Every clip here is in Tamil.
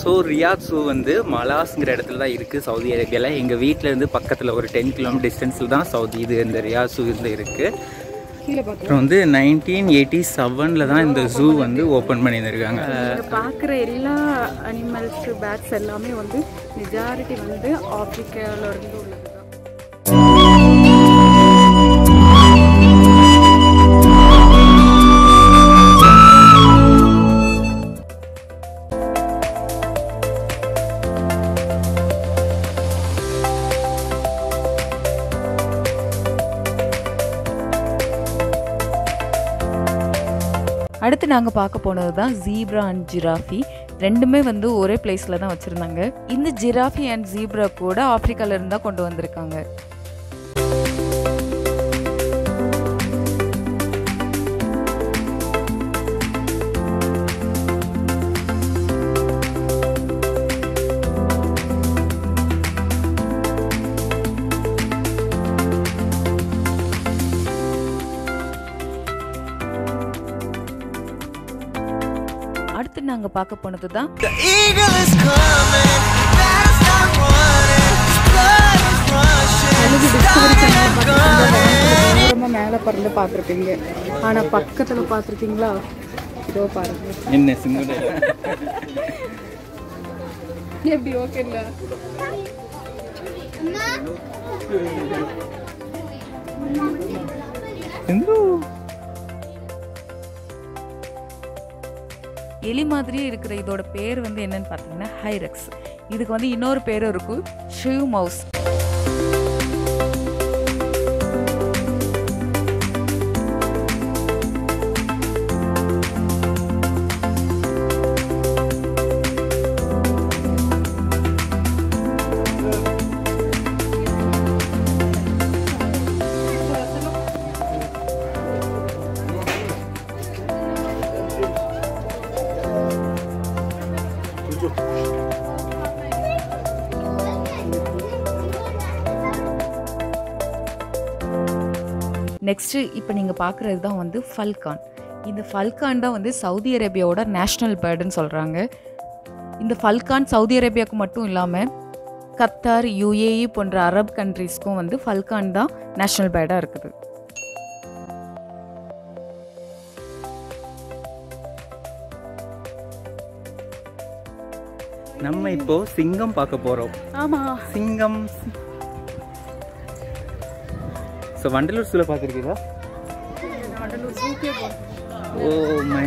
ஸோ ரியாத் ஸூ வந்து மலாஸ்ங்கிற இடத்துல தான் இருக்குது சவுதி அரேபியாவில் எங்கள் வீட்டிலேருந்து பக்கத்தில் ஒரு டென் கிலோமீட்டர் டிஸ்டன்ஸில் தான் சவுதி இது இந்த ரியாத் ஸூ இதில் இருக்குது கீழே பார்க்கலாம் அப்புறம் வந்து நைன்டீன் எயிட்டி செவனில் தான் இந்த ஜூ வந்து ஓப்பன் பண்ணியிருந்திருக்காங்க இங்க பார்க்குற எல்லா அனிமல்ஸ் பேட்ஸ் எல்லாமே வந்து மெஜாரிட்டி வந்து ஆப்பிரிக்கால இருந்து உள்ளது தான் அடுத்து நாங்கள் பார்க்க போனது தான் ஜீப்ரா அண்ட் ஜிராஃபி ரெண்டுமே வந்து ஒரே பிளேஸில் தான் வச்சுருந்தாங்க இந்த ஜிராஃபி அண்ட் ஜீப்ரா கூட ஆப்பிரிக்கால இருந்து தான் கொண்டு வந்திருக்காங்க அடுத்து நாங்கள் பார்க்க போனது தான் The eagle is coming, better start running. His blood is rushing. எனக்கு டிஸ்கவரி சேனல் பார்த்துருக்கீங்க தூரமாக மேலே பறந்து பார்த்துருப்பீங்க ஆனால் பக்கத்தில் பார்த்துருக்கீங்களா இதோ பாருங்க என்ன சிங்குட எப்படி ஓகே இல்லை சிந்து எலி மாதிரியே இருக்கிற இதோட பேர் வந்து என்னன்னு பார்த்தீங்கன்னா ஹைரக்ஸ் இதுக்கு வந்து இன்னொரு பேரும் இருக்கும் ஷிவ் மவுஸ் நெக்ஸ்ட்டு இப்போ நீங்கள் பார்க்குறது தான் வந்து ஃபல்கான் இந்த ஃபல்கான் தான் வந்து சவுதி அரேபியாவோட நேஷ்னல் பேர்டுன்னு சொல்கிறாங்க இந்த ஃபல்கான் சவுதி அரேபியாவுக்கு மட்டும் இல்லாமல் கத்தார் யுஏஇ போன்ற அரப் கண்ட்ரீஸ்க்கும் வந்து ஃபல்கான் தான் நேஷ்னல் பேர்டாக இருக்குது நம்ம இப்போ சிங்கம் பார்க்க போகிறோம் ஆமாம் சிங்கம் ஸோ வண்டலூர் சூழல் பார்த்துருக்கீங்களா வண்டலூர் ஜூக்கே போகிறோம் ஓ மை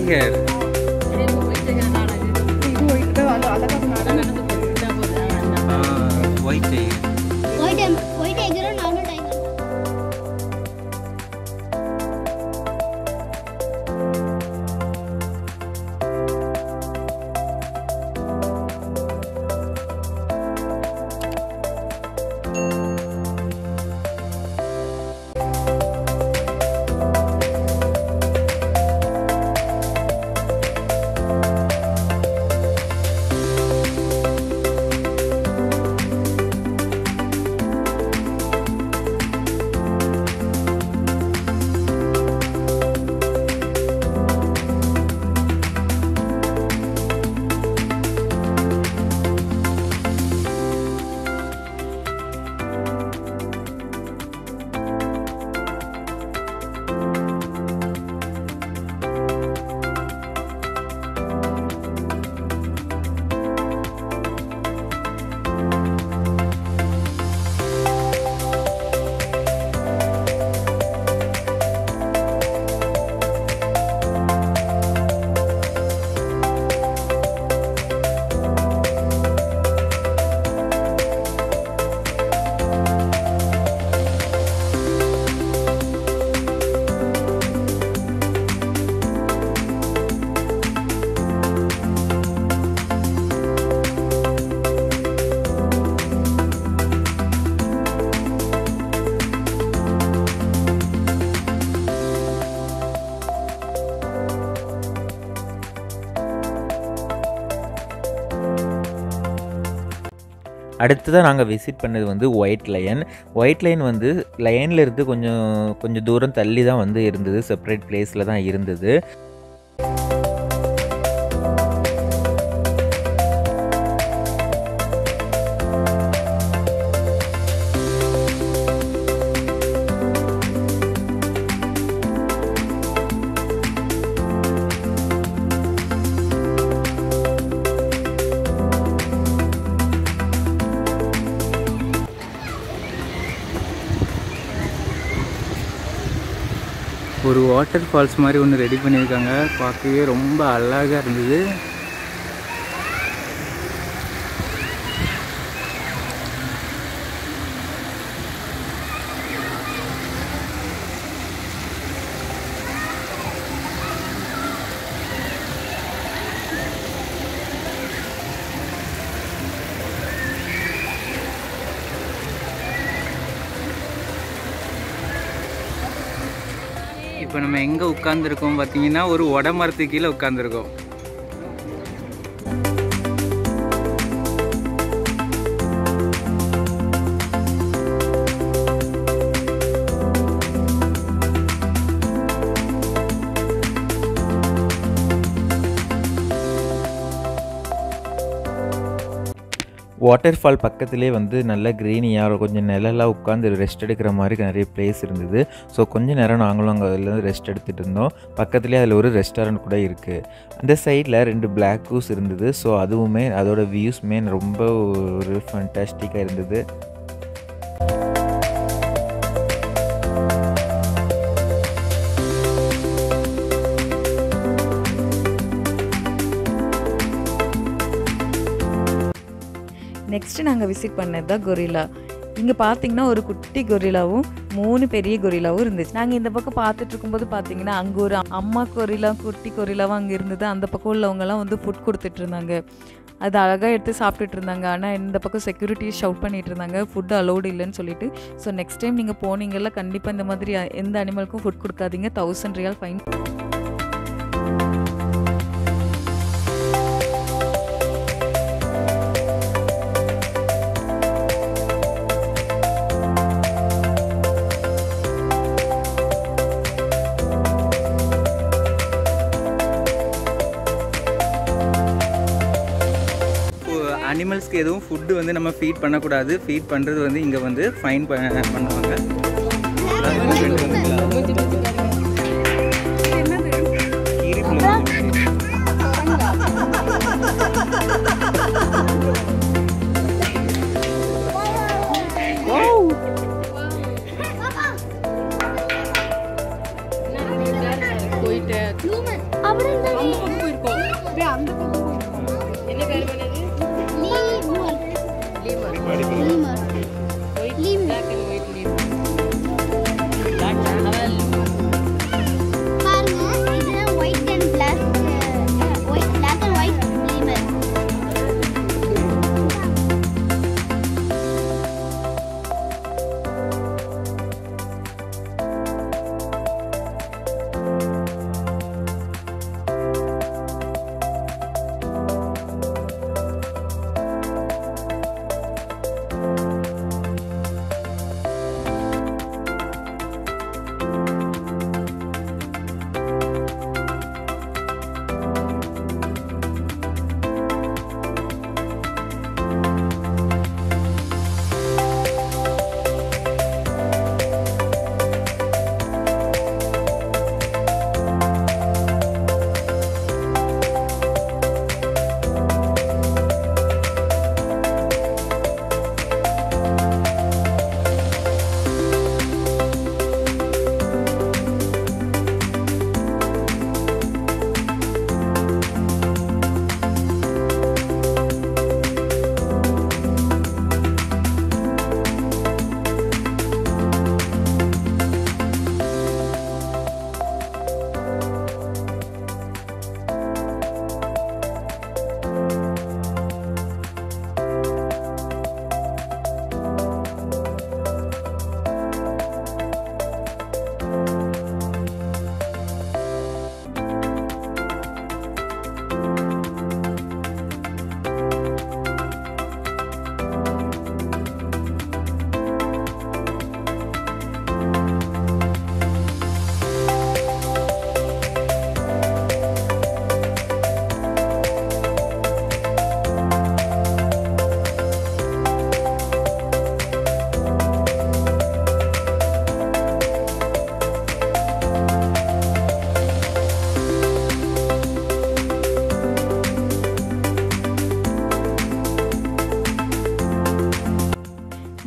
டைகர் இது போயிட்டு அது அழகாக நடந்து ஒயிட் டைகர் ஒயிட் ஒயிட் டைகரும் நார்மல் டைகர் அடுத்ததாக நாங்கள் விசிட் பண்ணது வந்து ஒயிட் லயன் ஒயிட் லைன் வந்து லயனில் இருந்து கொஞ்சம் கொஞ்சம் தூரம் தள்ளி தான் வந்து இருந்தது செப்பரேட் பிளேஸில் தான் இருந்தது ஒரு வாட்டர் ஃபால்ஸ் மாதிரி ஒன்று ரெடி பண்ணியிருக்காங்க பார்க்கவே ரொம்ப அழகாக இருந்தது இப்போ நம்ம எங்கே உட்காந்துருக்கோம் பார்த்தீங்கன்னா ஒரு உட மரத்துக்கு கீழே உட்காந்துருக்கோம் வாட்டர் ஃபால் பக்கத்துலேயே வந்து நல்ல க்ரீனியாக கொஞ்சம் நிழலாக உட்காந்து ரெஸ்ட் எடுக்கிற மாதிரி நிறைய பிளேஸ் இருந்தது ஸோ கொஞ்ச நேரம் நாங்களும் அங்கே அதில் ரெஸ்ட் எடுத்துகிட்டு இருந்தோம் பக்கத்துலேயே அதில் ஒரு ரெஸ்டாரண்ட் கூட இருக்குது அந்த சைடில் ரெண்டு பிளாக் கூஸ் இருந்தது ஸோ அதுவுமே அதோட வியூஸ்மே ரொம்ப ஒரு ஃபண்டாஸ்டிக்காக இருந்தது நெக்ஸ்ட்டு நாங்கள் விசிட் பண்ணது தான் கொரில்லா இங்கே பார்த்தீங்கன்னா ஒரு குட்டி கொரில்லாவும் மூணு பெரிய கொரில்லாவும் இருந்துச்சு நாங்கள் இந்த பக்கம் பார்த்துட்டு இருக்கும்போது பார்த்தீங்கன்னா அங்கே ஒரு அம்மா கொரில்லா குட்டி கொரில்லாவும் அங்கே இருந்தது அந்த பக்கம் உள்ளவங்கலாம் வந்து ஃபுட் கொடுத்துட்டு இருந்தாங்க அது அழகாக எடுத்து சாப்பிட்டுட்டு இருந்தாங்க ஆனால் இந்த பக்கம் செக்யூரிட்டி ஷவுட் பண்ணிட்டு இருந்தாங்க ஃபுட் அலௌடு இல்லைன்னு சொல்லிட்டு ஸோ நெக்ஸ்ட் டைம் நீங்கள் போனீங்கல்ல கண்டிப்பாக இந்த மாதிரி எந்த அனிமலுக்கும் ஃபுட் கொடுக்காதீங்க தௌசண்ட் ரியால் ஃபைன் அனிமல்ஸ்க்கு எதுவும் ஃபுட்டு வந்து நம்ம ஃபீட் பண்ணக்கூடாது ஃபீட் பண்ணுறது வந்து இங்கே வந்து ஃபைன் பண்ணுவாங்க போயிட்டு அப்படி இருந்தா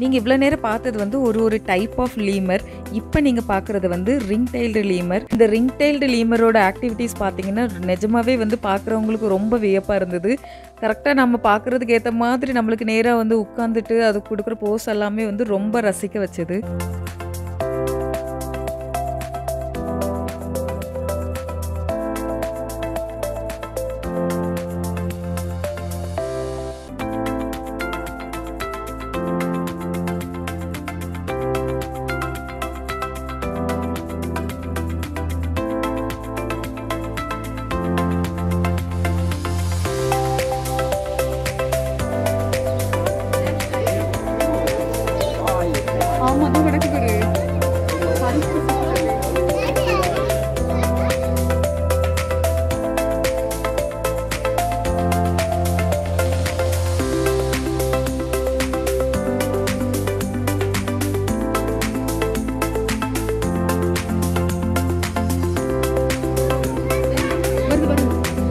நீங்கள் இவ்வளோ நேரம் பார்த்தது வந்து ஒரு ஒரு டைப் ஆஃப் லீமர் இப்போ நீங்கள் பார்க்குறது வந்து ரிங் டைல்டு லீமர் இந்த ரிங் டைல்டு லீமரோட ஆக்டிவிட்டீஸ் பார்த்தீங்கன்னா நிஜமாவே வந்து பார்க்குறவங்களுக்கு ரொம்ப வியப்பாக இருந்தது கரெக்டாக நம்ம பார்க்குறதுக்கு ஏற்ற மாதிரி நம்மளுக்கு நேராக வந்து உட்காந்துட்டு அது கொடுக்குற போஸ் எல்லாமே வந்து ரொம்ப ரசிக்க வச்சது ஆமா தான் கிடக்கு பாரு பருப்பு சுத்துறது. வருது வருது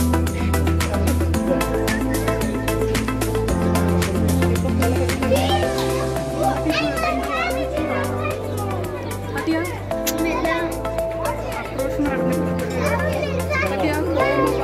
பாத்தியா ஆக்ரோஷமா நடந்துட்டு பாத்தியா கோவமா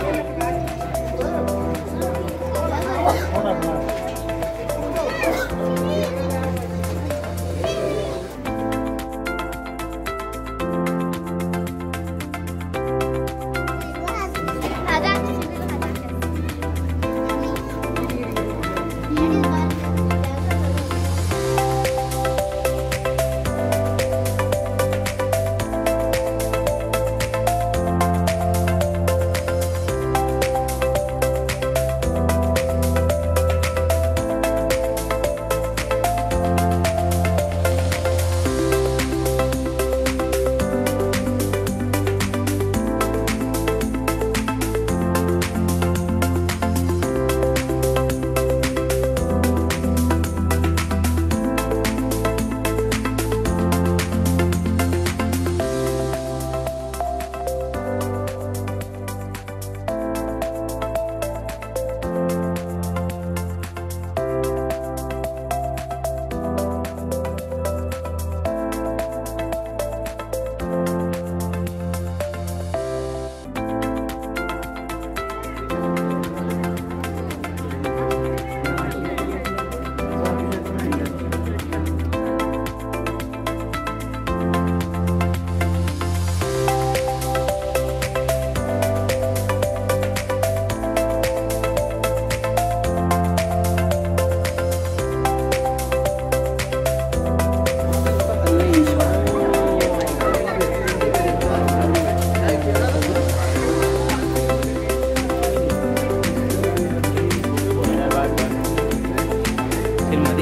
திருமதி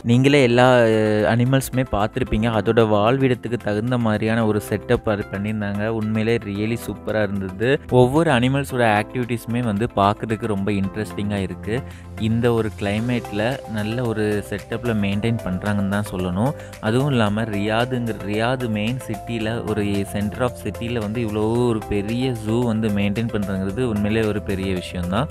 நீங்களே எல்லா அனிமல்ஸுமே பார்த்துருப்பீங்க அதோட வாழ்விடத்துக்கு தகுந்த மாதிரியான ஒரு செட்டப் அது பண்ணியிருந்தாங்க உண்மையிலே ரியலி சூப்பராக இருந்தது ஒவ்வொரு அனிமல்ஸோட ஆக்டிவிட்டீஸுமே வந்து பார்க்குறதுக்கு ரொம்ப இன்ட்ரெஸ்டிங்காக இருக்குது இந்த ஒரு கிளைமேட்டில் நல்ல ஒரு செட்டப்பில் மெயின்டைன் பண்ணுறாங்கன்னு தான் சொல்லணும் அதுவும் இல்லாமல் ரியாதுங்கிற ரியாது மெயின் சிட்டியில் ஒரு சென்டர் ஆஃப் சிட்டியில் வந்து இவ்வளோ ஒரு பெரிய ஜூ வந்து மெயின்டைன் பண்ணுறங்கிறது உண்மையிலே ஒரு பெரிய விஷயம்தான்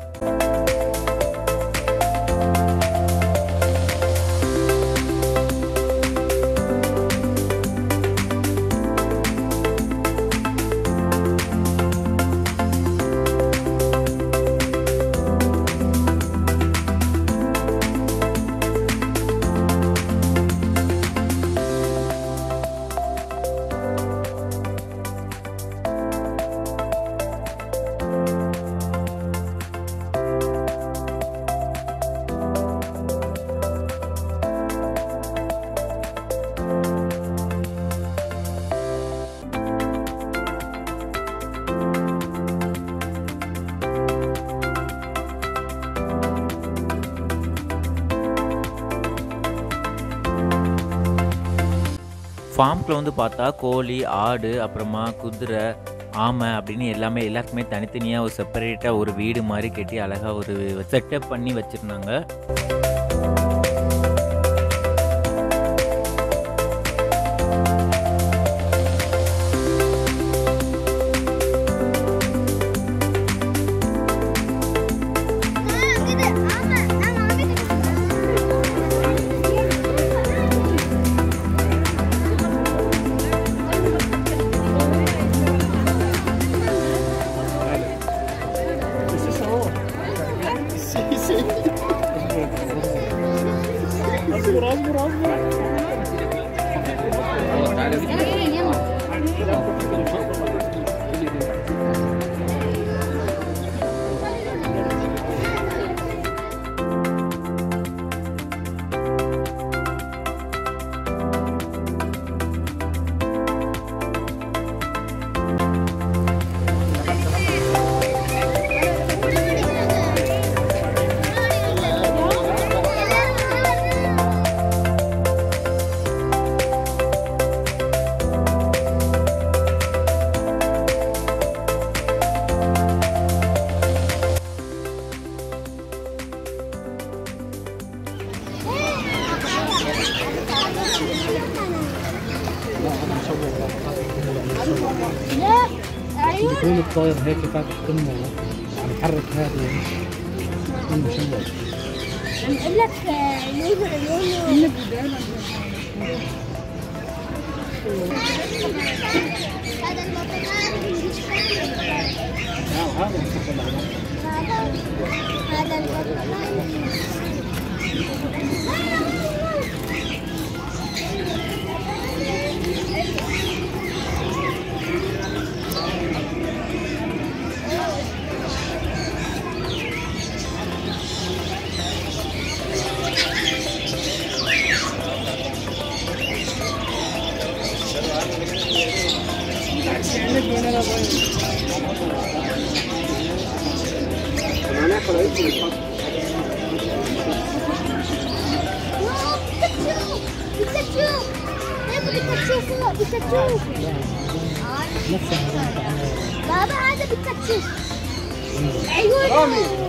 ஃபார்ம்கில் வந்து பார்த்தா கோழி ஆடு அப்புறமா குதிரை ஆமை அப்படின்னு எல்லாமே எல்லாருக்குமே தனித்தனியாக ஒரு செப்பரேட்டாக ஒரு வீடு மாதிரி கட்டி அழகாக ஒரு செட்டப் பண்ணி வச்சுருந்தாங்க يكون الطاير هيك فاتح قمه بيحرك هذا انه شمال نقول لك لونه لونه هذا المطعم هذا المطعم بيكاتشو بيكاتشو هيك بيكاتشو فوق بيكاتشو بابا هذا بيكاتشو ايوه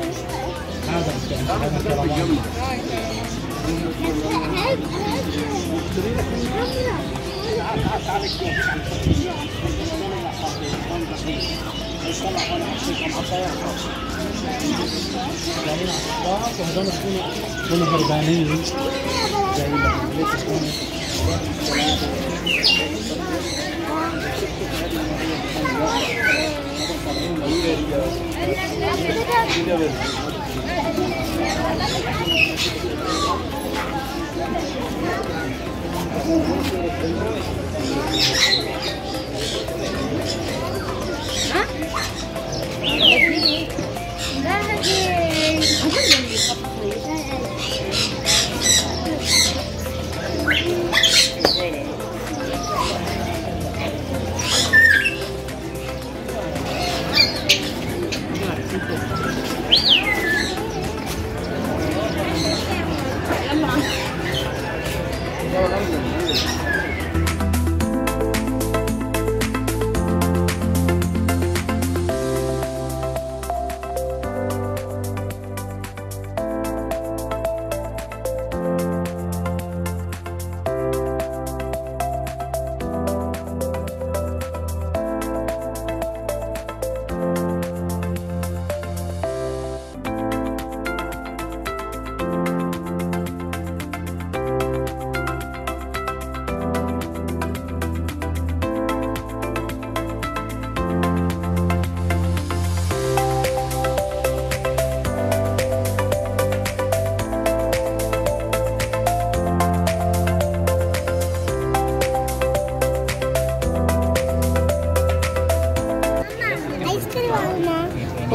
وهذول يكونوا يكونوا هربانين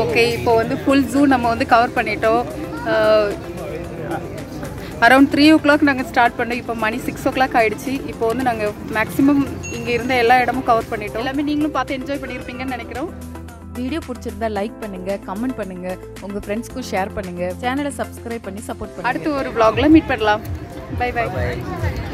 ஓகே இப்போ வந்து ஃபுல் ஜூ நம்ம வந்து கவர் பண்ணிட்டோம் அரௌண்ட் த்ரீ ஓ கிளாக் நாங்கள் ஸ்டார்ட் பண்ணோம் இப்போ மணி சிக்ஸ் ஓ கிளாக் ஆயிடுச்சு இப்போ வந்து நாங்கள் மேக்ஸிமம் இங்கே இருந்த எல்லா இடமும் கவர் பண்ணிட்டோம் எல்லாமே நீங்களும் பார்த்து என்ஜாய் பண்ணியிருப்பீங்கன்னு நினைக்கிறோம் வீடியோ பிடிச்சிருந்தா லைக் பண்ணுங்க கமெண்ட் பண்ணுங்க உங்க ஃப்ரெண்ட்ஸ்க்கும் ஷேர் பண்ணுங்க சேனலை சப்ஸ்கிரைப் பண்ணி சப்போர்ட் பண்ணுங்க அடுத்து ஒரு vlogல மீட் பண்ணலாம் பை பை